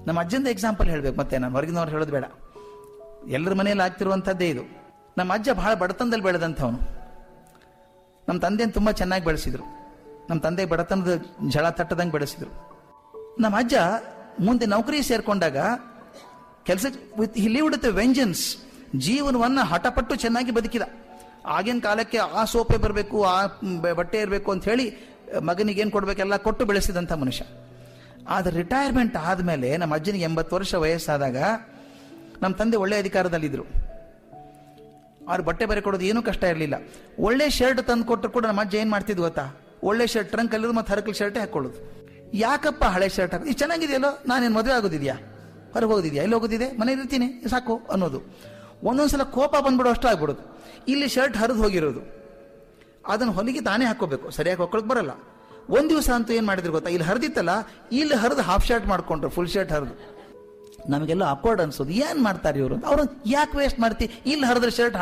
ನಮ್ಮ ಅಜ್ಜಂದ ಎಕ್ಸಾಂಪಲ್ ಹೇಳ್ಬೇಕು ಮತ್ತೆ ನಾನು ಹೊರಗಿನವ್ರು ಹೇಳೋದು ಬೇಡ ಎಲ್ಲರ ಮನೆಯಲ್ಲಿ ಆಗ್ತಿರುವಂಥದ್ದೇ ಇದು ನಮ್ಮ ಅಜ್ಜ ಬಹಳ ಬಡತನದಲ್ಲಿ ಬೆಳೆದಂಥವನು ನಮ್ಮ ತಂದೆಯನ್ನು ತುಂಬ ಚೆನ್ನಾಗಿ ಬೆಳೆಸಿದ್ರು ನಮ್ಮ ತಂದೆ ಬಡತನದ ಝಳ ತಟ್ಟದಂಗೆ ಬೆಳೆಸಿದ್ರು ನಮ್ಮ ಅಜ್ಜ ಮುಂದೆ ನೌಕರಿ ಸೇರ್ಕೊಂಡಾಗ ಕೆಲಸ with he lived with vengeance ಜೀವನವನ್ನ ಹಠಪಟ್ಟು ಚೆನ್ನಾಗಿ ಬದುಕಿದ ಆಗಿನ ಕಾಲಕ್ಕೆ ಆ ಸೋಪೆ ಬರಬೇಕು ಆ ಬ- ಬಟ್ಟೆ ಇರಬೇಕು ಅಂತ ಹೇಳಿ ಮಗನಿಗೆ ಏನು ಕೊಡಬೇಕೆಲ್ಲ ಕೊಟ್ಟು ಬೆಳೆಸಿದಂಥ ಮನುಷ್ಯ ಆದರೆ ರಿಟೈರ್ಮೆಂಟ್ ಆದಮೇಲೆ ನಮ್ಮ ಅಜ್ಜನಿಗೆ ಎಂಬತ್ತು ವರ್ಷ ವಯಸ್ಸಾದಾಗ ನಮ್ಮ ತಂದೆ ಒಳ್ಳೆ ಅಧಿಕಾರದಲ್ಲಿದ್ದರು ಅವ್ರು ಬಟ್ಟೆ ಬರೆ ಕೊಡೋದು ಏನೂ ಕಷ್ಟ ಇರಲಿಲ್ಲ ಒಳ್ಳೆ ಶರ್ಟ್ ತಂದು ಕೊಟ್ಟರು ಕೂಡ ನಮ್ಮ ಅಜ್ಜ ಏನು ಮಾಡ್ತಿದ್ವು ಗೊತ್ತಾ ಒಳ್ಳೆ ಶರ್ಟ್ ಟ್ರಂಕ್ ಅಲ್ಲಿರೋದು ಮತ್ತೆ ಹರಕಲ್ ಶರ್ಟೇ ಹಾಕೊಳ್ಳೋದು ಯಾಕಪ್ಪ ಹಳೆ ಶರ್ಟ್ ಹಾಕೋದು ಇದು ಚೆನ್ನಾಗಿದೆಯಲ್ಲೋ ನಾನೇನು ಮದುವೆ ಆಗೋದಿದ್ಯಾ ಹೊರಗೆ ಹೋಗೋದಿದ್ಯಾ ಎಲ್ಲಿ ಹೋಗೋದಿದೆ ಮನೇಲಿ ಇರ್ತೀನಿ ಸಾಕು ಅನ್ನೋದು ಒಂದೊಂದ್ಸಲ ಕೋಪ ಬಂದ್ಬಿಡೋ ಅಷ್ಟು ಆಗ್ಬಿಡೋದು ಇಲ್ಲಿ ಶರ್ಟ್ ಹರಿದು ಹೋಗಿರೋದು ಅದನ್ನು ಹೊಲಿಗೆ ತಾನೇ ಹಾಕೋಬೇಕು ಸರಿಯಾಗಿ ಹಾಕೊಳಕ್ ಬರಲ್ಲ ಒಂದ್ ದಿವಸ ಅಂತೂ ಏನ್ ಮಾಡಿದ್ರು ಗೊತ್ತಾ ಇಲ್ಲಿ ಹರಿದಿತ್ತಲ್ಲ ಇಲ್ಲಿ ಹರಿದು ಹಾಫ್ ಶರ್ಟ್ ಮಾಡ್ಕೊಂಡ್ರು ಫುಲ್ ಶರ್ಟ್ ಹರಿದು ನಮಗೆಲ್ಲ ಅಕ್ವರ್ಡ್ ಅನ್ಸೋದು ಏನ್ ಮಾಡ್ತಾರೆ ಇವರು ಅವ್ರು ಯಾಕೆ ವೇಸ್ಟ್ ಮಾಡ್ತಿ ಇಲ್ಲಿ ಹರಿದ್ರೆ ಶರ್ಟ್